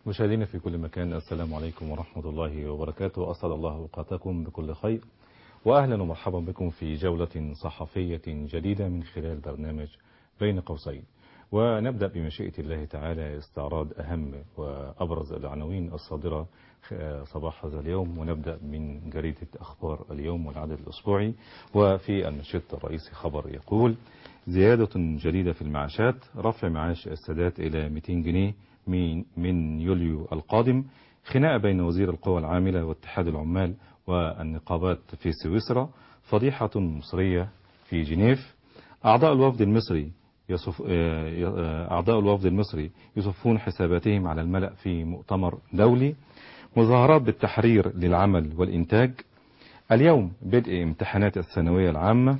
مشاهدينا في كل مكان السلام عليكم ورحمة الله وبركاته أسعد الله أوقاتكم بكل خير وأهلا ومرحبا بكم في جولة صحفية جديدة من خلال برنامج بين قوسين ونبدأ بمشيئة الله تعالى استعراض أهم وأبرز العناوين الصادرة صباح هذا اليوم ونبدأ من جريدة أخبار اليوم والعدد الأسبوعي وفي المشيط الرئيسي خبر يقول زيادة جديدة في المعاشات رفع معاش السادات إلى 200 جنيه من, من يوليو القادم خناقة بين وزير القوى العاملة واتحاد العمال والنقابات في سويسرا فضيحة مصرية في جنيف أعضاء الوفد المصري يصف أعضاء الوفد المصري يصفون حساباتهم على الملأ في مؤتمر دولي مظاهرات بالتحرير للعمل والإنتاج اليوم بدء امتحانات الثانوية العامة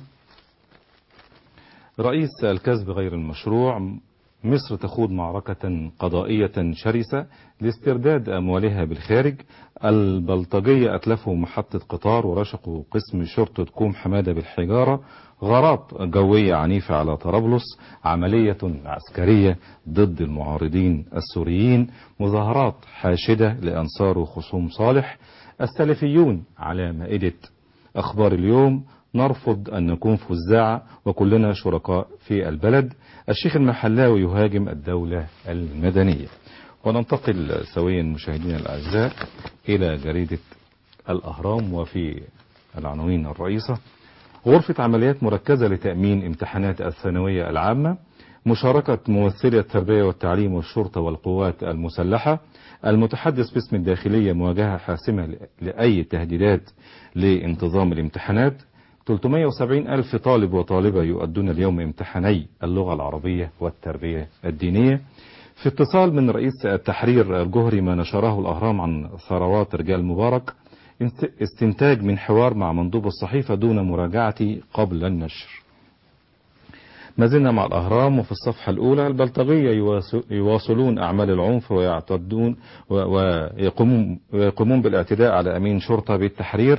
رئيس الكسب غير المشروع مصر تخوض معركة قضائية شرسة لاسترداد أموالها بالخارج البلطجية أتلفوا محطة قطار ورشقوا قسم شرطة كوم حمادة بالحجارة غارات جوية عنيفة على طرابلس عملية عسكرية ضد المعارضين السوريين مظاهرات حاشدة لأنصار وخصوم صالح السلفيون على مائدة أخبار اليوم نرفض أن نكون فزاعة وكلنا شركاء في البلد الشيخ المحلاوي يهاجم الدولة المدنية وننتقل سويا مشاهدينا الأعزاء إلى جريدة الأهرام وفي العناوين الرئيسة غرفة عمليات مركزة لتأمين امتحانات الثانوية العامة مشاركة ممثلي التربية والتعليم والشرطة والقوات المسلحة المتحدث باسم الداخلية مواجهة حاسمة لأي تهديدات لانتظام الامتحانات 370 ألف طالب وطالبة يؤدون اليوم امتحاني اللغة العربية والتربية الدينية في اتصال من رئيس التحرير الجهري ما نشره الأهرام عن ثروات رجال مبارك استنتاج من حوار مع مندوب الصحيفة دون مراجعتي قبل النشر ما زلنا مع الأهرام وفي الصفحة الأولى البلطجية يواصلون أعمال العنف ويعتدون ويقومون, ويقومون بالاعتداء على أمين شرطة بالتحرير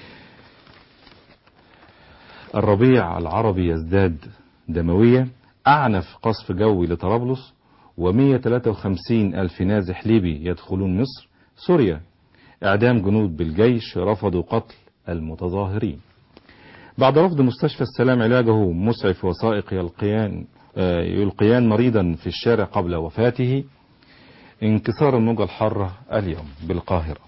الربيع العربي يزداد دموية أعنف قصف جوي لطرابلس و153 ألف نازح ليبي يدخلون مصر سوريا إعدام جنود بالجيش رفضوا قتل المتظاهرين بعد رفض مستشفى السلام علاجه مسعف وسائق يلقيان, يلقيان مريضا في الشارع قبل وفاته انكسار الموجة الحارة اليوم بالقاهرة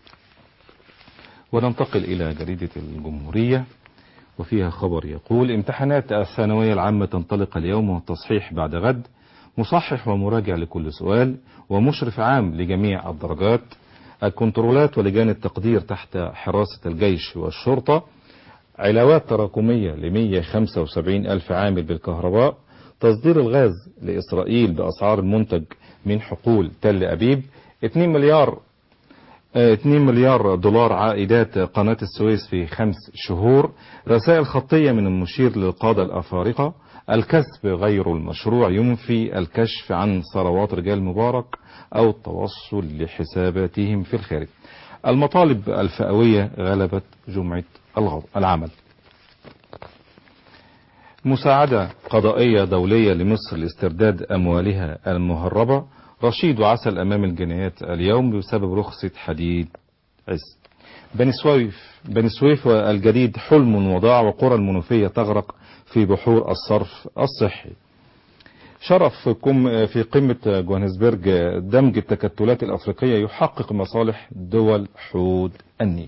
وننتقل إلى جريدة الجمهورية وفيها خبر يقول امتحانات الثانوية العامة تنطلق اليوم والتصحيح بعد غد مصحح ومراجع لكل سؤال ومشرف عام لجميع الدرجات الكنترولات ولجان التقدير تحت حراسة الجيش والشرطة علاوات تراكمية ل 175 ألف عامل بالكهرباء تصدير الغاز لإسرائيل بأسعار المنتج من حقول تل أبيب 2 مليار 2 مليار دولار عائدات قناة السويس في خمس شهور رسائل خطية من المشير للقادة الأفارقة الكسب غير المشروع ينفي الكشف عن ثروات رجال مبارك أو التوصل لحساباتهم في الخارج المطالب الفئوية غلبت جمعة العمل مساعدة قضائية دولية لمصر لاسترداد أموالها المهربة رشيد عسل أمام الجنايات اليوم بسبب رخصة حديد عز بني سويف بني سويف الجديد حلم وضاع وقرى المنوفية تغرق في بحور الصرف الصحي شرف في قمة جوهانسبرج دمج التكتلات الأفريقية يحقق مصالح دول حوض النيل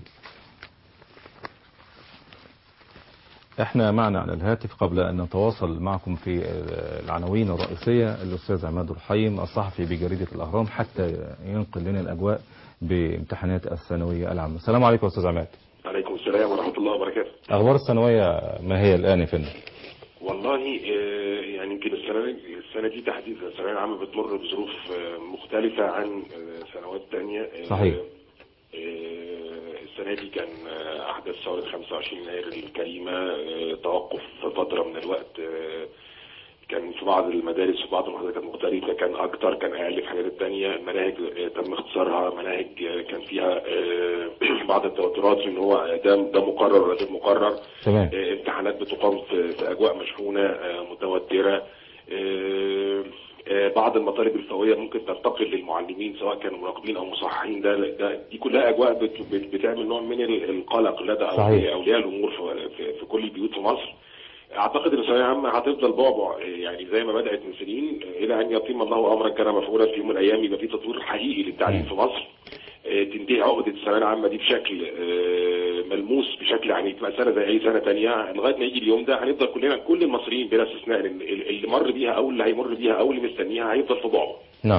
احنا معنا على الهاتف قبل ان نتواصل معكم في العناوين الرئيسية الاستاذ عماد الحيم الصحفي بجريدة الاهرام حتى ينقل لنا الاجواء بامتحانات الثانوية العامة السلام عليكم استاذ عماد عليكم السلام ورحمة الله وبركاته اخبار الثانوية ما هي الان يا فندم والله يعني يمكن السنة السنة دي تحديدا الثانوية العامة بتمر بظروف مختلفة عن سنوات تانية صحيح السنة دي كان أحداث ثورة 25 يناير الكريمة توقف فترة من الوقت كان في بعض المدارس في بعض المحافظات كانت مختلفة كان أكتر كان أقل في حاجات التانية مناهج تم اختصارها مناهج كان فيها بعض التوترات إن هو ده ده مقرر ولا غير مقرر تمام امتحانات بتقام في, في أجواء مشحونة متوترة آه، بعض المطالب الفئويه ممكن تنتقل للمعلمين سواء كانوا مراقبين او مصححين ده, ده دي كلها اجواء بت بت بتعمل نوع من ال- القلق لدى صحيح. اولياء أولياء الامور في, في, في كل البيوت في مصر اعتقد ان الثانويه العامه هتفضل بعبع يعني زي ما بدات من سنين الى ان يتم الله امرا كان مفعولا في يوم من الايام يبقى في تطوير حقيقي للتعليم في مصر آه، تنتهي عقده الثانويه العامه دي بشكل آه، ملموس بشكل يعني تبقى سنه زي اي سنه تانية لغايه ما يجي اليوم ده هنفضل كلنا كل المصريين بلا استثناء اللي اللي مر بيها او اللي هيمر بيها او اللي مستنيها هيفضل في بعبع نعم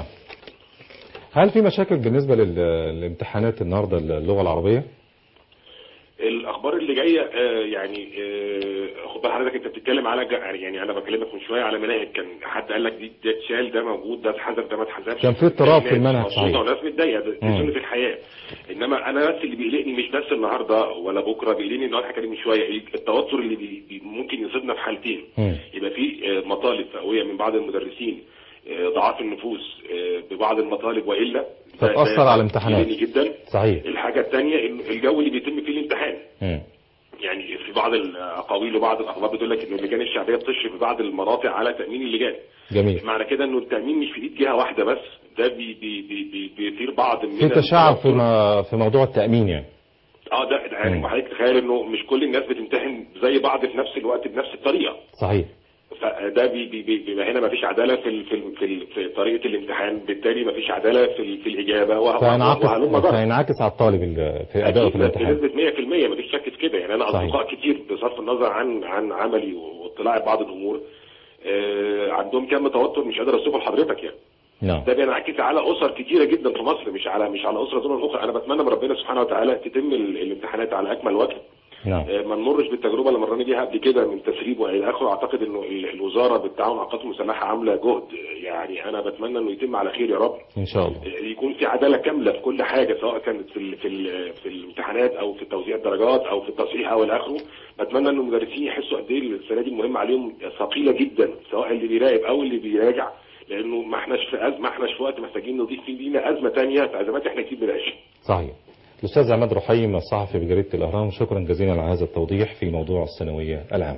هل في مشاكل بالنسبة لل- للامتحانات النهاردة اللغة العربية؟ الاخبار اللي جايه آه، يعني آه، خد بال حضرتك انت بتتكلم على جا- يعني انا بكلمك من شويه على مناهج كان حد قال لك دي ده اتشال ده موجود ده اتحذف ده ما اتحذفش كان في اضطراب في الناس المنهج، مبسوطة صحيح. وناس متضايقه ده- دي مم. سنه الحياه انما انا بس اللي بيقلقني مش بس النهارده ولا بكره بيقلقني اللي هو حكى من شويه التوتر اللي بي بي ممكن يصيبنا في حالتين مم. يبقى في آه، مطالب فئويه من بعض المدرسين آه، ضعاف النفوس آه، ببعض المطالب والا ده- فتأثر ده على الامتحانات. يقلقني جدا صحيح الحاجه الثانيه الجو اللي بيتم فيه الامتحان مم. يعني في بعض الاقاويل وبعض الاخبار بتقول لك ان اللجان الشعبيه بتشرف في بعض المناطق على تامين اللجان جميل معنى كده انه التامين مش في ايد جهه واحده بس ده بي بي بي بي بيثير بعض من في تشعب في التوتر. ما- في موضوع التأمين يعني اه ده ده يعني مم. حضرتك تخيل انه مش كل الناس بتمتحن زي بعض في نفس الوقت بنفس الطريقه صحيح فده بي بي بي بيبقى هنا ما فيش عداله في ال في ال في, ال في طريقه الامتحان بالتالي ما فيش عداله في, ال في الاجابه وه- فينعكس وهلم جرى. فينعكس على الطالب ال- في أدائه في أكيد الامتحان بنسبة 100% مفيش شك في كده يعني أنا صحيح. أصدقاء كتير بصرف النظر عن عن عملي واطلاعي ببعض الأمور آه، عندهم كم توتر مش قادر أوصفه لحضرتك يعني نعم ده بينعكس على أسر كتيرة جدا في مصر مش على مش على أسرة دون الأخرى أنا بتمنى من ربنا سبحانه وتعالى تتم ال- الامتحانات على أكمل وجه نعم آه، ما نمرش بالتجربه اللي مرينا بيها قبل كده من تسريب والى اخره اعتقد انه ال- الوزاره بالتعاون مع القوات المسلحه عامله جهد يعني انا بتمنى انه يتم على خير يا رب إن شاء الله يكون في عداله كامله في كل حاجه سواء كانت في ال في ال في الامتحانات او في توزيع الدرجات او في التصحيح او الى اخره بتمنى ان المدرسين يحسوا قد ايه السنه دي المهمه عليهم ثقيله جدا سواء اللي بيراقب او اللي بيراجع لانه ما احناش في ازمه ما احناش في وقت محتاجين نضيف فيه لينا ازمه ثانيه في ازمات احنا كتير بنعيشها صحيح الأستاذ عماد رحيم الصحفي بجريدة الأهرام شكرا جزيلا على هذا التوضيح في موضوع الثانوية العامة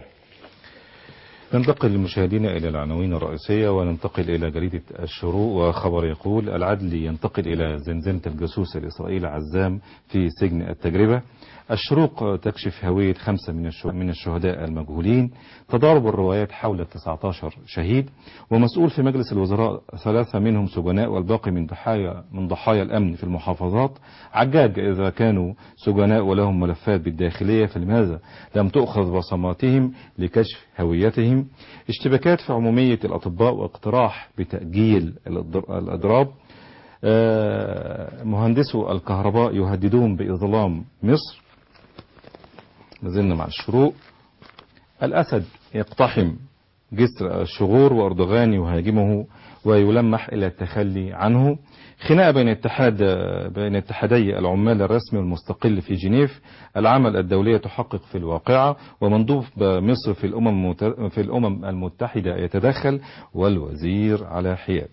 ننتقل مشاهدينا إلى العناوين الرئيسية وننتقل إلى جريدة الشروق وخبر يقول العدل ينتقل إلى زنزانة الجاسوس الإسرائيلي عزام في سجن التجربة الشروق تكشف هوية خمسة من الشه- من الشهداء المجهولين تضارب الروايات حول 19 شهيد ومسؤول في مجلس الوزراء ثلاثة منهم سجناء والباقي من ضحايا من ضحايا الأمن في المحافظات عجاج إذا كانوا سجناء ولهم ملفات بالداخلية فلماذا لم تؤخذ بصماتهم لكشف هويتهم اشتباكات في عمومية الأطباء واقتراح بتأجيل الإضر- الإضراب آه، مهندسو الكهرباء يهددون بإظلام مصر نزلنا مع الشروق الأسد يقتحم جسر الشغور وأردوغان يهاجمه ويلمح إلى التخلي عنه خناقة بين اتحاد بين اتحادي العمال الرسمي والمستقل في جنيف العمل الدولية تحقق في الواقعة ومندوب مصر في الأمم المت- في الأمم المتحدة يتدخل والوزير على حياد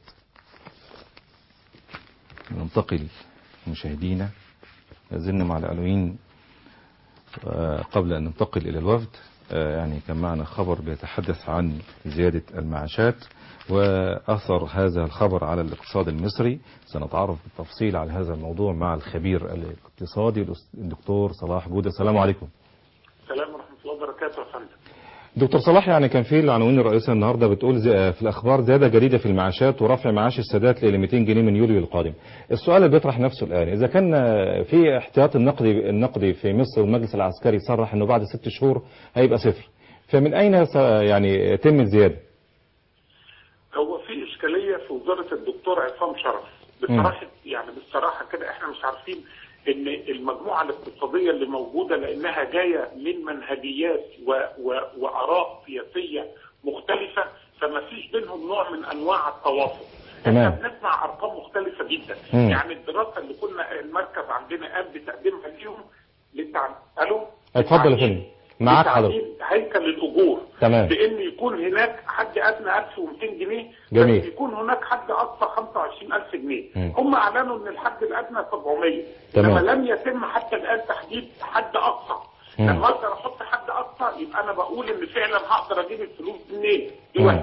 ننتقل مشاهدينا لازلنا مع العناوين آه، قبل أن ننتقل إلى الوفد آه، يعني كان معنا خبر بيتحدث عن زيادة المعاشات وأثر هذا الخبر على الاقتصاد المصري سنتعرف بالتفصيل على هذا الموضوع مع الخبير الاقتصادي الدكتور صلاح جودة السلام عليكم السلام ورحمة الله وبركاته يا فندم دكتور صلاح يعني كان في العناوين الرئيسية النهاردة بتقول زي- في الأخبار زيادة جديدة في المعاشات ورفع معاش السادات ل 200 جنيه من يوليو القادم السؤال اللي بيطرح نفسه الآن إذا كان في احتياط النقدي النقدي في مصر والمجلس العسكري صرح أنه بعد ست شهور هيبقى صفر فمن أين س- يعني يتم الزيادة هو في إشكالية في وزارة الدكتور عصام شرف بصراحة يعني بصراحة كده احنا مش عارفين ان المجموعة الاقتصادية اللي موجودة لانها جاية من منهجيات و و وآراء سياسية مختلفة فما فيش بينهم نوع من انواع التوافق تمام. احنا بنسمع ارقام مختلفة جدا مم. يعني الدراسة اللي كنا المركز عندنا قام بتقديمها ليهم للتع... الو اتفضل يا فندم معاك حضرتك لتعديل هيكل الاجور تمام. بان يكون هناك حد ادنى 1200 جنيه جميل. بس يكون هناك حد اقصى 25000 جنيه مم. هم اعلنوا ان الحد الادنى 700 تمام. لما لم يتم حتى الان تحديد حد اقصى مم. لما اقدر احط حد اقصى يبقى انا بقول ان فعلا هقدر اجيب الفلوس منين دلوقتي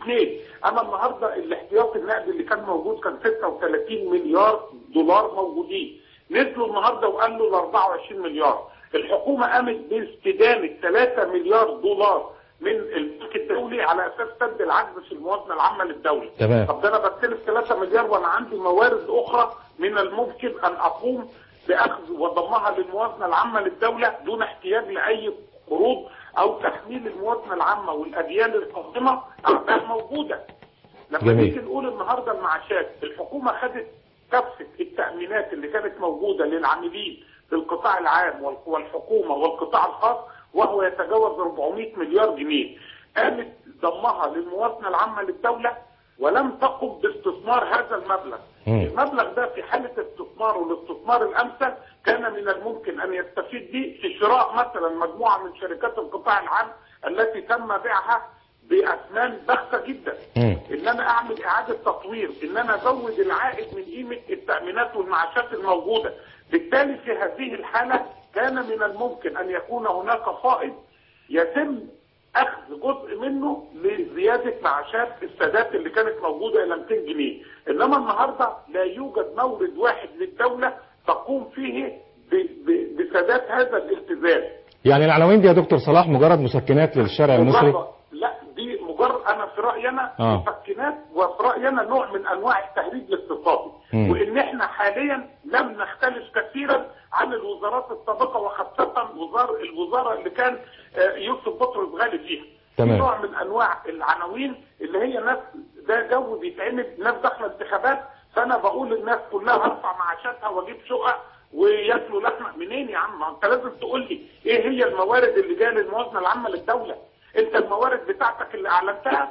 اثنين انا النهارده الاحتياطي النقدي اللي كان موجود كان 36 مليار دولار موجودين نزلوا النهارده وقالوا ل 24 مليار الحكومه قامت باستدامه 3 مليار دولار من البنك الدولي على اساس سد العجز في الموازنه العامه للدوله تمام. طب ده انا بستلف 3 مليار وانا عندي موارد اخرى من الممكن ان اقوم باخذ وضمها للموازنه العامه للدوله دون احتياج لاي قروض او تحميل الموازنه العامه والاجيال القادمه اعباء موجوده. لما جميل. نيجي نقول النهارده المعاشات الحكومه خدت كافه التامينات اللي كانت موجوده للعاملين في القطاع العام وال- والحكومه والقطاع الخاص وهو يتجاوز 400 مليار جنيه. قامت ضمها للموازنه العامه للدوله ولم تقم باستثمار هذا المبلغ. مم. المبلغ ده في حالة استثمار والاستثمار الأمثل كان من الممكن أن يستفيد به في شراء مثلا مجموعة من شركات القطاع العام التي تم بيعها بأثمان بخسة جدا مم. إن أنا أعمل إعادة تطوير إن أنا أزود العائد من قيمة التأمينات والمعاشات الموجودة بالتالي في هذه الحالة كان من الممكن أن يكون هناك فائض يتم اخذ جزء منه لزياده معاشات السادات اللي كانت موجوده الى 200 جنيه، انما النهارده لا يوجد مورد واحد للدوله تقوم فيه ب- ب- بسداد هذا الالتزام. يعني العناوين دي يا دكتور صلاح مجرد مسكنات للشارع المصري مجرد لا دي مجرد انا في رايي انا آه. مسكنات وفي رايي انا نوع من انواع التهريج الاقتصادي مم. وان احنا حاليا لم نختلف كثيرا عن الوزارات السابقه وخاصه وزار الوزاره اللي كان آه، يوسف بطرس غالي فيها تمام. في نوع من انواع العناوين اللي هي ناس ده جو بيتعمل ناس داخله انتخابات فانا بقول للناس كلها هرفع معاشاتها واجيب شقق وياكلوا لحمه منين يا عم؟ ما انت لازم تقول لي ايه هي الموارد اللي جايه للموازنه العامه للدوله؟ انت الموارد بتاعتك اللي اعلنتها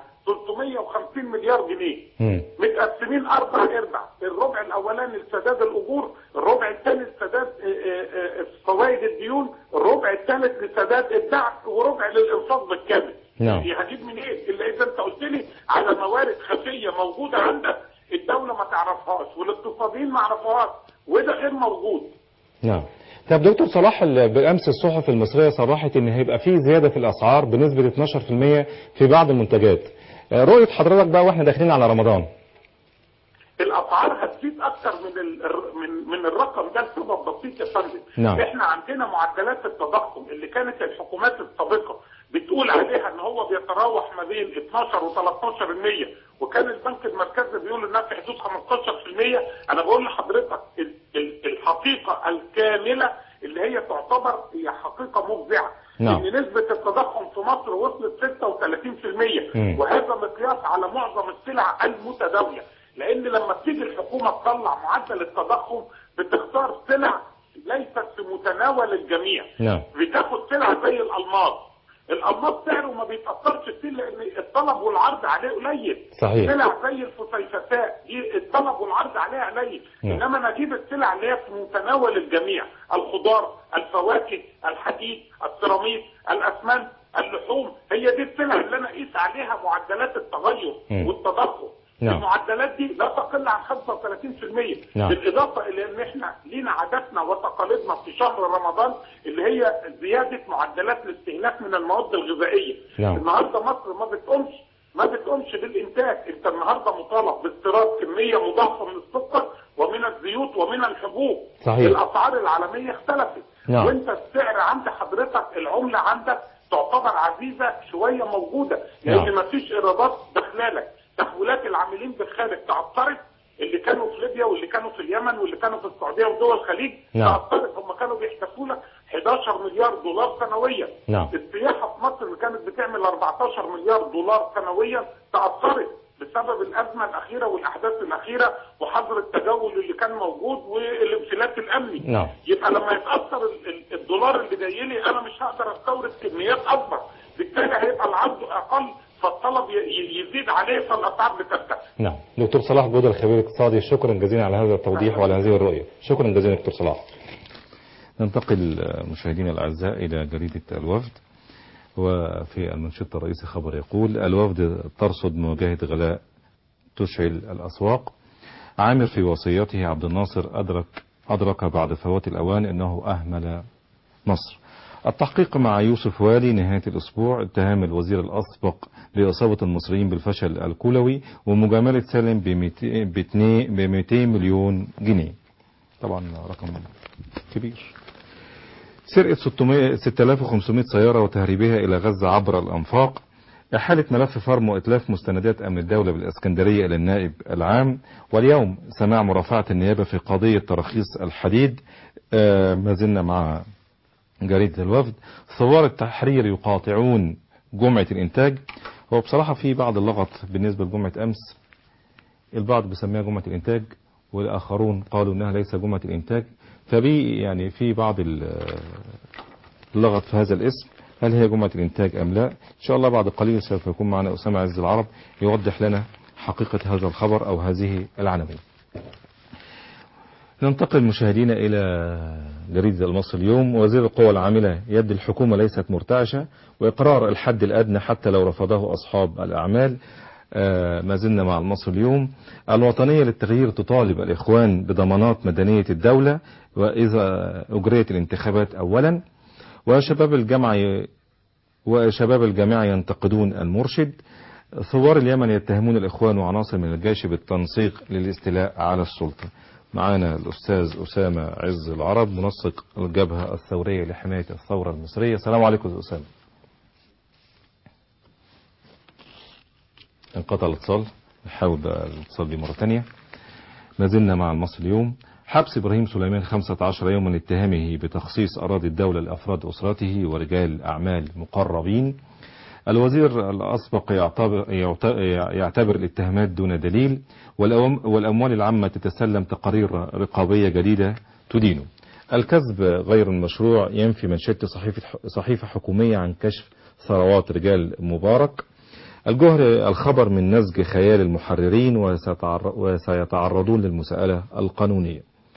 350 مليار جنيه مم. متقسمين اربع ارباع الربع الاولاني لسداد الاجور الربع الثاني لسداد آه، آه، آه، فوائد الديون الربع الثالث لسداد الدعم وربع للانفاق بالكامل نعم. يعني هجيب من ايه الا اذا انت قلت لي على موارد خفيه موجوده عندك الدوله ما تعرفهاش والاقتصاديين ما يعرفوهاش وده غير موجود نعم طب دكتور صلاح ال- بالامس الصحف المصريه صرحت ان هيبقى في زياده في الاسعار بنسبه 12% في بعض المنتجات آه، رؤيه حضرتك بقى واحنا داخلين على رمضان الاسعار هتزيد اكتر من ال- من من الرقم ده لسبب بسيط يا فندم نعم. احنا عندنا معدلات التضخم اللي كانت الحكومات السابقه بتقول عليها ان هو بيتراوح ما بين 12 و13% وكان البنك المركزي بيقول انها في حدود 15% انا بقول لحضرتك ال- ال- الحقيقه الكامله اللي هي تعتبر هي حقيقه مفزعه نعم. ان نسبه التضخم في مصر وصلت 36% مم. وهذا مقياس على معظم السلع المتداوله لان لما بتيجي الحكومه تطلع معدل التضخم بتختار سلع ليست في متناول الجميع نعم. بتاخد سلع زي الالماس الالماس سعره ما بيتاثرش كتير لان الطلب والعرض عليه قليل صحيح. سلع زي الفسيفساء دي الطلب والعرض عليها قليل نعم. انما انا اجيب السلع اللي هي في متناول الجميع الخضار الفواكه الحديد السيراميك الاسمنت اللحوم هي دي السلع اللي انا اقيس عليها معدلات التغير مم. والتضخم نعم. المعدلات دي لا تقل عن 35% نعم. بالاضافه الى ان احنا لينا عاداتنا وتقاليدنا في شهر رمضان اللي هي زياده معدلات الاستهلاك من المواد الغذائيه نعم. النهارده مصر ما بتقومش ما بتقومش بالانتاج انت النهارده مطالب باستيراد كميه مضاعفه من السكر ومن الزيوت ومن الحبوب صحيح. الاسعار العالميه اختلفت نعم. وانت السعر عند حضرتك العمله عندك تعتبر عزيزه شويه موجوده لان نعم. ما فيش ايرادات داخلالك تحويلات العاملين بالخارج تعطلت اللي كانوا في ليبيا واللي كانوا في اليمن واللي كانوا في السعوديه ودول الخليج نعم. تعطلت هم كانوا بيحتفوا لك 11 مليار دولار سنويا نعم. السياحه في مصر اللي كانت بتعمل 14 مليار دولار سنويا تاثرت بسبب الازمه الاخيره والاحداث الاخيره وحظر التجول اللي كان موجود والانفلات الامني نعم. يبقى لما يتاثر ال- ال- الدولار اللي جاي لي انا مش هقدر استورد كميات اكبر بالتالي هيبقى العرض اقل فالطلب ي- ي- يزيد عليه فالاسعار بترتفع نعم دكتور صلاح جودة الخبير الاقتصادي شكرا جزيلا على هذا التوضيح وعلى هذه الرؤية شكرا جزيلا دكتور صلاح ننتقل مشاهدينا الأعزاء إلى جريدة الوفد وفي المنشط الرئيسي خبر يقول الوفد ترصد مواجهة غلاء تشعل الأسواق عامر في وصيته عبد الناصر أدرك أدرك بعد فوات الأوان أنه أهمل مصر التحقيق مع يوسف والي نهاية الأسبوع اتهام الوزير الأسبق بإصابة المصريين بالفشل الكلوي ومجاملة سالم ب 200 مليون جنيه طبعا رقم كبير سرقة 600 6500 سيارة وتهريبها إلى غزة عبر الأنفاق إحالة ملف فرم وإتلاف مستندات أمن الدولة بالإسكندرية إلى النائب العام واليوم سماع مرافعة النيابة في قضية تراخيص الحديد آه ما زلنا مع جريدة الوفد ثوار التحرير يقاطعون جمعة الإنتاج هو بصراحة في بعض اللغط بالنسبة لجمعة أمس البعض بيسميها جمعة الإنتاج والآخرون قالوا إنها ليس جمعة الإنتاج فبي يعني في بعض اللغط في هذا الاسم هل هي جمعة الإنتاج أم لا إن شاء الله بعد قليل سوف يكون معنا أسامة عز العرب يوضح لنا حقيقة هذا الخبر أو هذه العناوين ننتقل مشاهدينا إلى جريدة المصري اليوم وزير القوى العاملة يد الحكومة ليست مرتعشة وإقرار الحد الأدنى حتى لو رفضه أصحاب الأعمال ما زلنا مع المصري اليوم الوطنية للتغيير تطالب الإخوان بضمانات مدنية الدولة وإذا أجريت الانتخابات أولا وشباب الجامعة وشباب الجامعة ينتقدون المرشد ثوار اليمن يتهمون الإخوان وعناصر من الجيش بالتنسيق للاستيلاء على السلطة معانا الأستاذ أسامة عز العرب منسق الجبهة الثورية لحماية الثورة المصرية السلام عليكم أستاذ أسامة انقطع الاتصال نحاول بقى الاتصال بيه مرة تانية ما زلنا مع المصري اليوم حبس إبراهيم سليمان 15 يوما اتهامه بتخصيص أراضي الدولة لأفراد أسرته ورجال أعمال مقربين الوزير الأسبق يعتبر, يعتبر الاتهامات دون دليل والأموال العامة تتسلم تقارير رقابية جديدة تدينه الكذب غير المشروع ينفي منشدة صحيفة, صحيفة حكومية عن كشف ثروات رجال مبارك الجهر الخبر من نسج خيال المحررين وسيتعرضون للمساءلة القانونية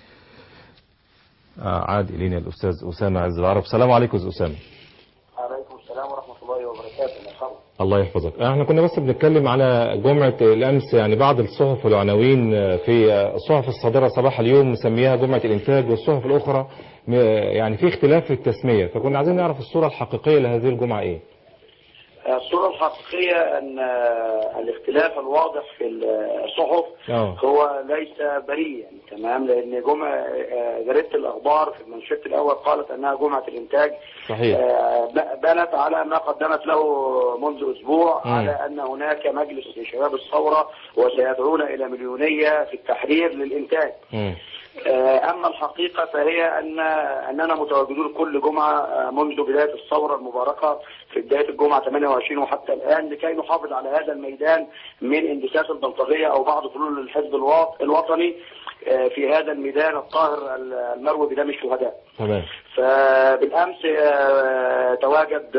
عاد إلينا الأستاذ أسامة عز العرب السلام عليكم أستاذ أسامة عليكم السلام ورحمة الله وبركاته مرحبا الله يحفظك احنا كنا بس بنتكلم على جمعة الأمس يعني بعض الصحف والعناوين في الصحف الصادرة صباح اليوم مسميها جمعة الإنتاج والصحف الأخرى يعني في اختلاف في التسمية فكنا عايزين نعرف الصورة الحقيقية لهذه الجمعة إيه الصورة الحقيقية أن الاختلاف الواضح في الصحف أوه. هو ليس بريا تمام لأن جمعة جريدة الأخبار في المنشط الأول قالت أنها جمعة الإنتاج صحيح بنت على ما قدمت له منذ أسبوع مم. على أن هناك مجلس لشباب الثورة وسيدعون إلى مليونية في التحرير للإنتاج مم. أما الحقيقة فهي أن أننا متواجدون كل جمعة منذ بداية الثورة المباركة في بداية الجمعة 28 وحتى الآن لكي نحافظ على هذا الميدان من اندساس البلطجية أو بعض فلول الحزب الوا- الوطني في هذا الميدان الطاهر المروي بدم الشهداء تمام فبالامس آه، تواجد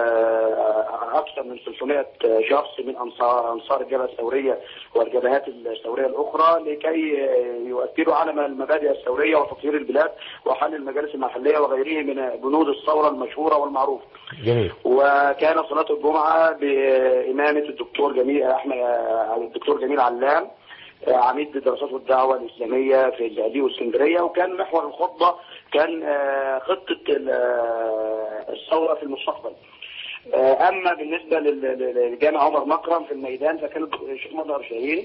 آه، اكثر من 300 شخص من انصار انصار الجبهه الثوريه والجبهات الثوريه الاخرى لكي آه، يؤثروا على المبادئ الثوريه وتطهير البلاد وحل المجالس المحليه وغيره من بنود الثوره المشهوره والمعروفه. جميل وكان صلاة الجمعة بإمامة الدكتور جميل أحمد الدكتور جميل علام عميد دراسات الدعوة الإسلامية في الزقازيق والإسكندرية وكان محور الخطبة كان آه، خطة ال- آه، الثورة في المستقبل. آه، أما بالنسبة لل- لل- لجامع عمر مكرم في الميدان فكان الشيخ مظهر شاهين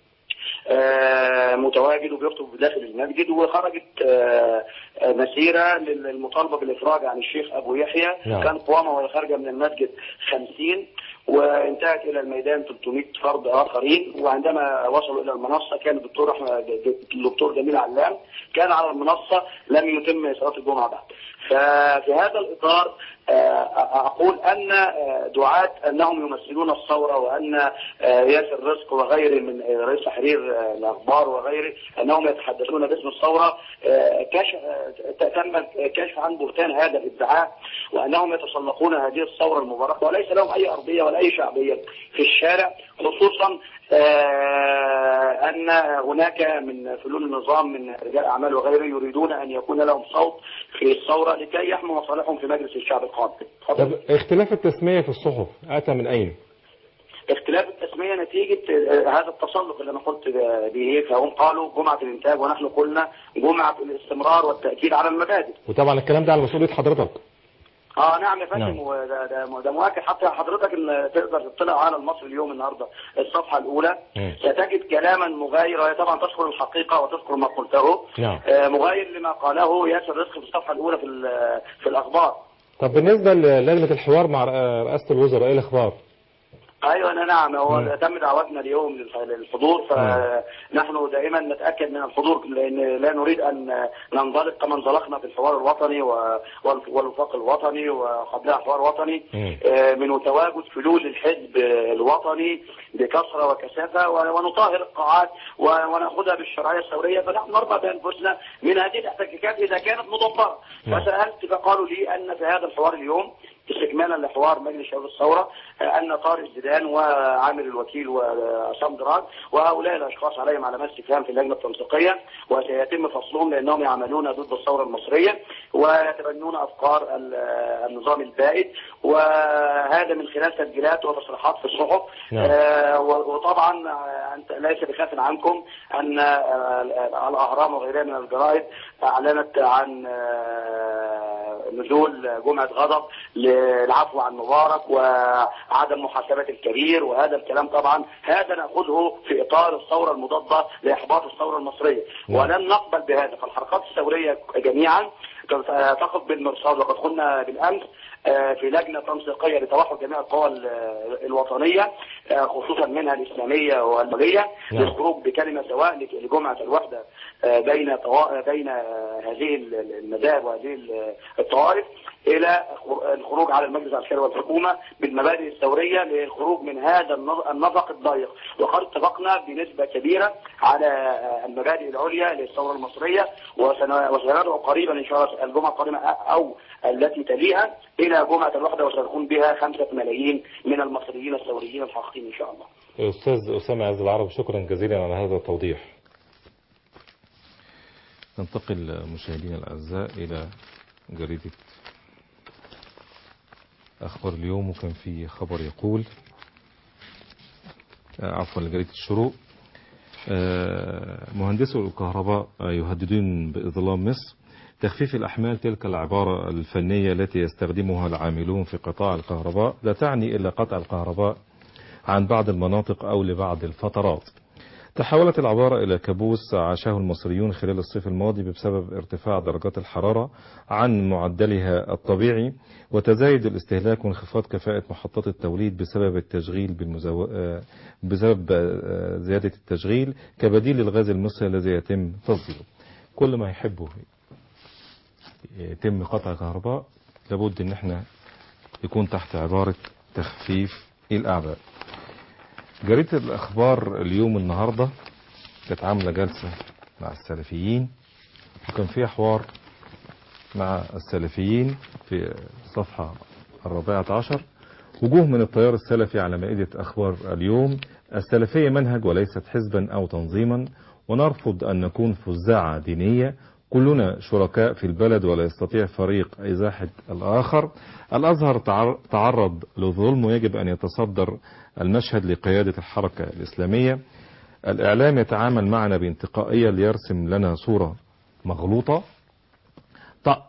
آه، متواجد وبيخطب داخل المسجد وخرجت آه، آه، مسيرة للمطالبة بالإفراج عن الشيخ أبو يحيى نعم. كان قوامة وهي خارجة من المسجد 50 وانتهت إلى الميدان 300 فرد آخرين وعندما وصلوا إلى المنصة كان الدكتور أحمد الدكتور جميل علام كان على المنصة لم يتم صلاة الجمعة بعد ففي هذا الإطار آه، أقول أن آه، دعاة أنهم يمثلون الثورة وأن آه، ياسر رزق وغيره من آه، رئيس تحرير آه، الأخبار وغيره أنهم يتحدثون باسم الثورة آه، كشف آه، تم الكشف عن بهتان هذا الادعاء وأنهم يتسلقون هذه الثورة المباركة وليس لهم أي أرضية ولا أي شعبية في الشارع خصوصا آه، أن هناك من فلول النظام من رجال أعمال وغيره يريدون أن يكون لهم صوت في الثورة لكي يحموا مصالحهم في مجلس الشعب القادم طب اختلاف التسمية في الصحف أتى من أين؟ اختلاف التسمية نتيجة آه، هذا التسلق اللي أنا قلت به فهم قالوا جمعة الإنتاج ونحن قلنا جمعة الاستمرار والتأكيد على المبادئ وطبعا الكلام ده على مسؤولية حضرتك اه نعم يا فندم نعم. وده ده, ده مؤكد حتى حضرتك ان تقدر تطلع على المصري اليوم النهارده الصفحه الاولى مم. ستجد كلاما مغايرا هي طبعا تذكر الحقيقه وتذكر ما قلته نعم. آه مغاير لما قاله ياسر رزق في الصفحه الاولى في ال- في الاخبار طب بالنسبة للجنة الحوار مع رئاسة الوزراء ايه الاخبار؟ ايوه أنا نعم هو مم. تم دعوتنا اليوم للح- للحضور فنحن دائما نتاكد من الحضور لان لا نريد ان ننطلق كما انطلقنا في الحوار الوطني و- والف- والوفاق الوطني وقبلها حوار وطني مم. آه، من تواجد فلول الحزب الوطني بكثره وكثافه و- ونطهر القاعات و- وناخذها بالشرعيه الثوريه فنحن نرضى بانفسنا من هذه الاحتكاكات اذا كانت مدبره نعم. فسالت فقالوا لي ان في هذا الحوار اليوم استكمالا لحوار مجلس شباب الثوره آه، ان طارق الزيدان وعامر الوكيل وعصام دراج وهؤلاء الاشخاص عليهم علامات استفهام في اللجنه التنسيقيه وسيتم فصلهم لانهم يعملون ضد الثوره المصريه ويتبنون افكار ال- النظام البائد وهذا من خلال تسجيلات وتصريحات في الصحف نعم. آه، و- وطبعا آه، انت ليس بخاف عنكم ان آه، الاهرام وغيرها من الجرائد اعلنت عن آه، نزول جمعه غضب للعفو عن مبارك وعدم محاسبه الكبير وهذا الكلام طبعا هذا ناخذه في اطار الثوره المضاده لاحباط الثوره المصريه نعم. ولن نقبل بهذا فالحركات الثوريه جميعا تقف بالمرصاد وقد قلنا بالامس آه، في لجنه تنسيقيه لتوحد جميع القوى ال- الوطنيه آه، خصوصا منها الاسلاميه والماليه نعم. للخروج بكلمه سواء لك- لجمعه الوحده آه، بين طوا- بين آه، هذه ال- ال- المذاهب وهذه ال- الطوائف الى خر- الخروج على المجلس العسكري والحكومه بالمبادئ الثوريه للخروج من هذا النظ- النفق الضيق وقد اتفقنا بنسبه كبيره على آه، المبادئ العليا للثوره المصريه وسن- وسندعو قريبا ان شاء الله الجمعه القادمه او التي تليها الى جمعه الوحده وسنكون بها خمسة ملايين من المصريين الثوريين الحقيقيين ان شاء الله. أستاذ أسامة عز العرب شكرا جزيلا على هذا التوضيح ننتقل مشاهدينا الأعزاء إلى جريدة أخبار اليوم وكان في خبر يقول آه، عفوا لجريدة الشروق آه، مهندسو الكهرباء آه، يهددون بإظلام مصر تخفيف الأحمال تلك العبارة الفنية التي يستخدمها العاملون في قطاع الكهرباء لا تعني إلا قطع الكهرباء عن بعض المناطق أو لبعض الفترات تحولت العبارة إلى كابوس عاشه المصريون خلال الصيف الماضي بسبب ارتفاع درجات الحرارة عن معدلها الطبيعي وتزايد الاستهلاك وانخفاض كفاءة محطات التوليد بسبب التشغيل بالمزو... آه، بسبب آه، زيادة التشغيل كبديل للغاز المصري الذي يتم تصديره كل ما يحبه يتم قطع كهرباء لابد ان احنا يكون تحت عبارة تخفيف الأعباء جريدة الأخبار اليوم النهاردة كانت عاملة جلسة مع السلفيين وكان فيها حوار مع السلفيين في الصفحة الرابعة عشر وجوه من التيار السلفي على مائدة أخبار اليوم السلفية منهج وليست حزبا أو تنظيما ونرفض أن نكون فزاعة دينية كلنا شركاء في البلد ولا يستطيع فريق إزاحة الآخر الأزهر تعر- تعرض لظلم ويجب أن يتصدر المشهد لقيادة الحركة الإسلامية الإعلام يتعامل معنا بانتقائية ليرسم لنا صورة مغلوطة ت-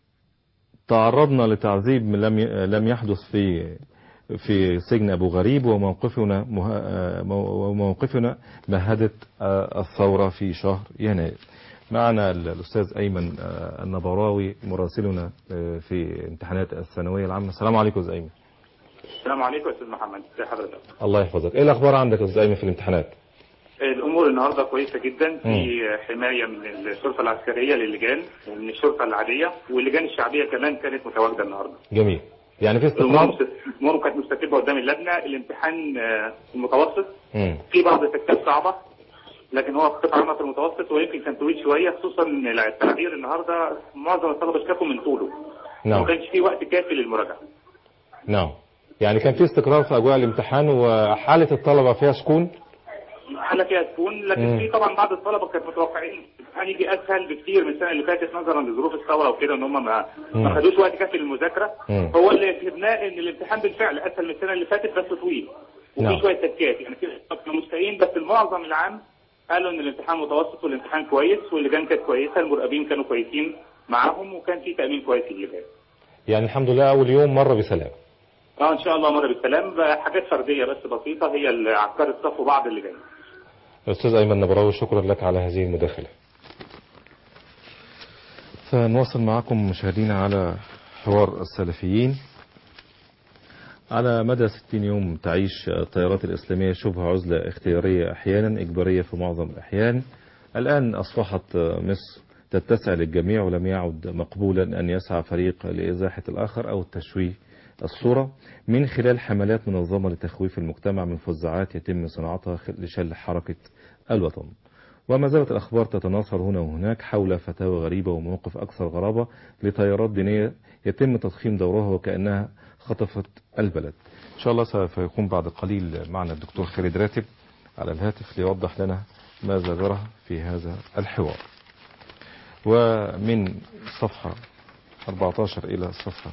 تعرضنا لتعذيب من لم ي- لم يحدث في في سجن أبو غريب وموقفنا مه- آه، مو- وموقفنا مهدت آه، الثورة في شهر يناير معنا ال- الأستاذ أيمن آه، النبراوي مراسلنا آه، في امتحانات الثانوية العامة السلام عليكم أستاذ أيمن السلام عليكم يا استاذ محمد ازي حضرتك الله يحفظك إيه الأخبار عندك يا أستاذ أيمن في الامتحانات الامور النهارده كويسه جدا في حمايه من الشرطه العسكريه للجان ومن الشرطه العاديه واللجان الشعبيه كمان كانت متواجده النهارده جميل يعني في الامور استقرار مست- الامور كانت مستتبه قدام اللجنه الامتحان آه، المتوسط مم. في بعض التكتات صعبه لكن هو قطع عامه في المتوسط ويمكن كان طويل شويه خصوصا ان التعبير النهارده معظم الطلبه اشتكوا من طوله نعم ما كانش في وقت كافي للمراجعه نعم يعني كان في استقرار في أجواء الامتحان وحالة الطلبة فيها سكون حالة فيها تكون لكن مم. في طبعا بعض الطلبه كانت متوقعين الامتحان يجي اسهل بكتير من السنه اللي فاتت نظرا لظروف الثوره وكده ان هم ما مم. ما خدوش وقت كافي للمذاكره مم. هو اللي فهمناه ان الامتحان بالفعل اسهل من السنه اللي فاتت بس طويل نعم. وفي شويه تكات يعني في كانوا مستائين بس المعظم العام قالوا ان الامتحان متوسط والامتحان كويس واللجان كانت كويسه المراقبين كانوا كويسين معاهم وكان في تامين كويس للجان يعني الحمد لله أول يوم مر بسلام اه ان شاء الله مر بالسلام بقى حاجات فرديه بس بسيطه هي اللي عكرت صف بعض اللي جاي أستاذ أيمن نبراوي شكرا لك على هذه المداخلة سنواصل معكم مشاهدينا على حوار السلفيين على مدى 60 يوم تعيش التيارات الإسلامية شبه عزلة اختيارية أحيانا إجبارية في معظم الأحيان الآن أصبحت مصر تتسع للجميع ولم يعد مقبولا أن يسعى فريق لإزاحة الآخر أو التشويه الصورة من خلال حملات منظمة لتخويف المجتمع من فزاعات يتم صناعتها لشل حركة الوطن وما زالت الأخبار تتناثر هنا وهناك حول فتاوى غريبة ومواقف أكثر غرابة لتيارات دينية يتم تضخيم دورها وكأنها خطفت البلد إن شاء الله سوف يكون بعد قليل معنا الدكتور خالد راتب على الهاتف ليوضح لنا ماذا جرى في هذا الحوار ومن صفحة 14 إلى الصفحة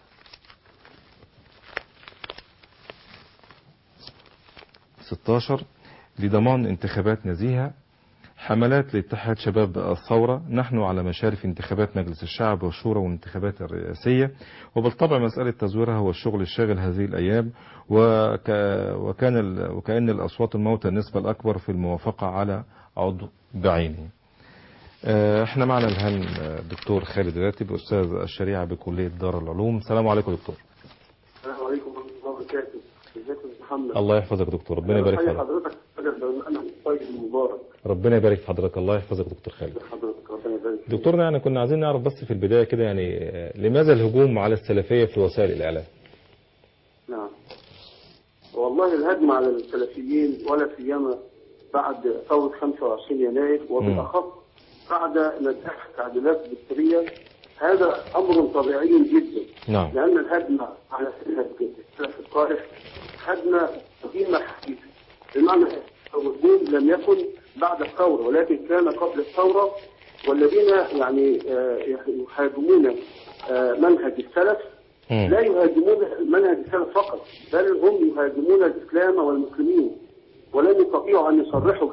16 لضمان انتخابات نزيهة حملات لاتحاد شباب الثورة نحن على مشارف انتخابات مجلس الشعب والشورى والانتخابات الرئاسية وبالطبع مسألة تزويرها هو الشغل الشاغل هذه الأيام وك وكان ال... وكأن الأصوات الموتى النسبة الأكبر في الموافقة على عضو بعينه احنا معنا الآن الدكتور خالد راتب أستاذ الشريعة بكلية دار العلوم السلام عليكم دكتور السلام عليكم ورحمة الله وبركاته ازيك يا محمد الله يحفظك دكتور ربنا يبارك في حضرتك حضرتك انا طيب مبارك ربنا يبارك في حضرتك الله يحفظك دكتور خالد حضرتك ربنا يبارك فيك. دكتورنا يعني كنا عايزين نعرف بس في البداية كده يعني آه، لماذا الهجوم على السلفية في وسائل الإعلام نعم والله الهجم على السلفيين ولا سيما بعد ثورة 25 يناير وبالأخص بعد نجاح تعديلات دستورية هذا أمر طبيعي جدا نعم لأن الهجم على السلف الصالح هجم قديمة حديثة بمعنى الهجوم لم يكن بعد الثورة ولكن كان قبل الثورة والذين يعني آه، يهاجمون آه، منهج السلف مم. لا يهاجمون منهج السلف فقط بل هم يهاجمون الإسلام والمسلمين ولن يستطيعوا أن يصرحوا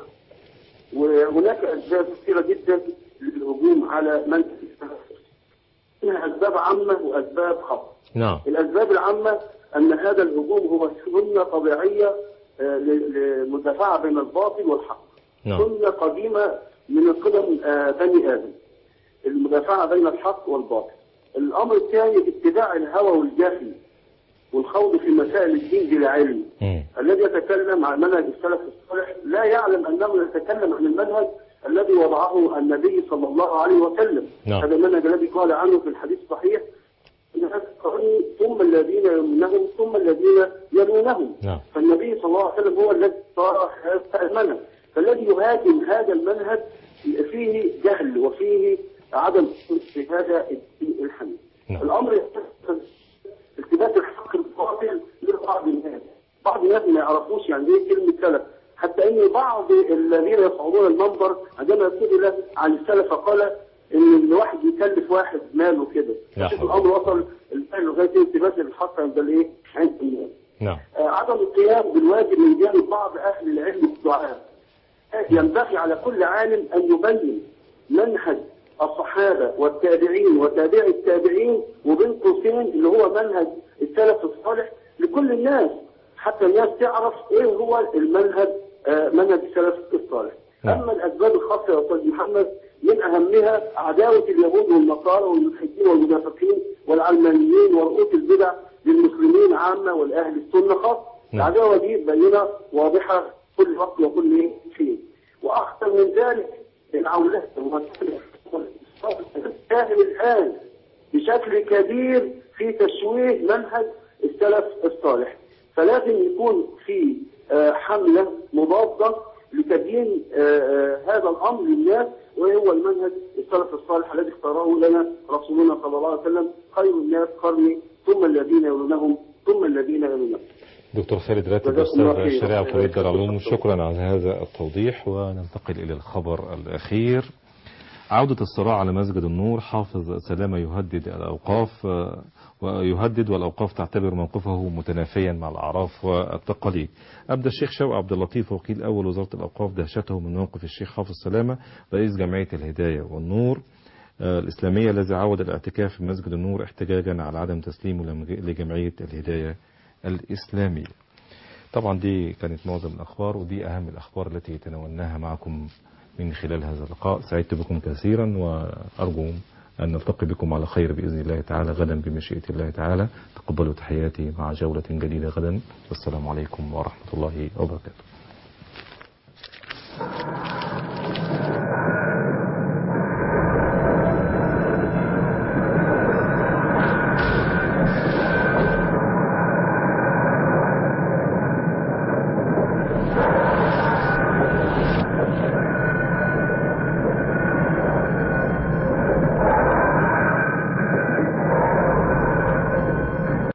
وهناك أسباب كثيرة جدا للهجوم على منهج السلف منها أسباب عامة وأسباب خاصة نعم الأسباب العامة أن هذا الهجوم هو سنة طبيعية آه، ل- للمدافعة بين الباطل والحق نعم سنة قديمة من قدم آه، بني آدم المدافعة بين الحق والباطل الأمر الثاني اتباع الهوى والجهل والخوض في مسائل الدين بلا علم مم. الذي يتكلم عن منهج السلف الصالح لا يعلم أنه يتكلم عن المنهج الذي وضعه النبي صلى الله عليه وسلم نعم. هذا المنهج الذي قال عنه في الحديث الصحيح إن هذا القرن ثم الذين يلونهم ثم الذين يلونهم نعم فالنبي صلى الله عليه وسلم هو الذي صار هذا المنهج فالذي يهاجم هذا المنهج فيه جهل وفيه عدم في هذا الدين الحميد نعم. الامر الثالث التباس الحق الباطل لبعض الناس بعض الناس ما يعرفوش يعني ايه كلمه سلف حتى ان بعض الذين يصعدون المنبر عندما سئل عن السلف قال ان الواحد يكلف واحد ماله كده لا شوف حول. الامر وصل الان لغايه التباس الحق عند الايه عند الناس نعم آه، عدم القيام بالواجب من جانب بعض اهل العلم والدعاء آه، ينبغي على كل عالم ان يبين منهج الصحابه والتابعين وتابع التابعين وبين قوسين اللي هو منهج السلف الصالح لكل الناس حتى الناس تعرف ايه هو المنهج آه، منهج السلف الصالح نعم. اما الاسباب الخاصه يا استاذ محمد من اهمها عداوه اليهود والنصارى والملحدين والمنافقين والعلمانيين ورؤوس البدع للمسلمين عامه والاهل السنه خاصه نعم. العداوه دي بينه واضحه كل وقت وكل إيه فيه واخطر من ذلك العولات الساهم الان بشكل كبير في تشويه منهج السلف الصالح فلازم يكون في آه، حملة مضادة لتبيين آه، آه، هذا الأمر للناس وهو المنهج السلف الصالح الذي اختاره لنا رسولنا صلى الله عليه وسلم خير الناس قرني ثم الذين يلونهم ثم الذين يلونهم دكتور خالد راتب جزاكم أستاذ الله خير. الشريعة وكلية دار العلوم شكرا على هذا التوضيح وننتقل إلى الخبر الأخير عودة الصراع على مسجد النور حافظ سلامة يهدد الأوقاف آه، ويهدد والأوقاف تعتبر موقفه متنافيا مع الأعراف والتقاليد أبدى الشيخ شوقي عبد اللطيف وكيل أول وزارة الأوقاف دهشته من موقف الشيخ حافظ سلامة رئيس جمعية الهداية والنور آه، الإسلامية الذي عاود الاعتكاف في مسجد النور احتجاجا على عدم تسليمه لمج- لجمعية الهداية الإسلامية طبعا دي كانت معظم الأخبار ودي أهم الأخبار التي تناولناها معكم من خلال هذا اللقاء سعدت بكم كثيرا وأرجو أن نلتقي بكم على خير بإذن الله تعالى غدا بمشيئة الله تعالى تقبلوا تحياتي مع جولة جديدة غدا والسلام عليكم ورحمة الله وبركاته